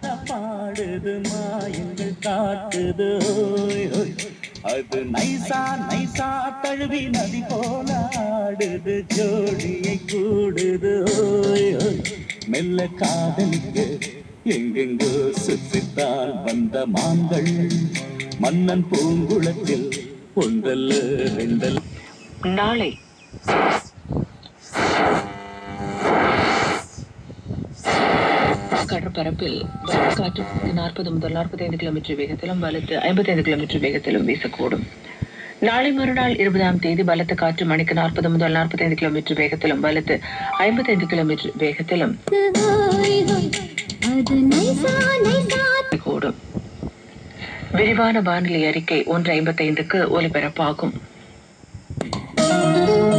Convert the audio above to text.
பாடுது மாயங்கள் காட்டுது ஓய், ஓய். அது நைசா நைசா தழுவி நதி போல ஆடுது ஜோடியை கூடுது ஓய், ஓய். மெல்ல காதலிக்க எங்கெங்கோ சுற்றித்தான் வந்த மான்கள் மன்னன் பூங்குளத்தில் ஒன்றல்ல ரெண்டல்ல நாளை கடற்பரப்பில் காற்று நாற்பது முதல் நாற்பத்தைந்து கிலோமீட்டர் வேகத்திலும் வலுத்து ஐம்பத்தைந்து கிலோமீட்டர் வேகத்திலும் வீசக்கூடும் நாளை மறுநாள் இருபதாம் தேதி பலத்த காற்று மணிக்கு நாற்பது முதல் நாற்பத்தைந்து கிலோமீட்டர் வேகத்திலும் வலுத்து ஐம்பத்தைந்து கிலோமீட்டர் வேகத்திலும் ஹோய் ஹோய் அது நைசா நைசா கூடும் விரிவான வானிலை அறிக்கை ஒன்று ஐம்பத்தைந்துக்கு ஒலிபரப்பாகும்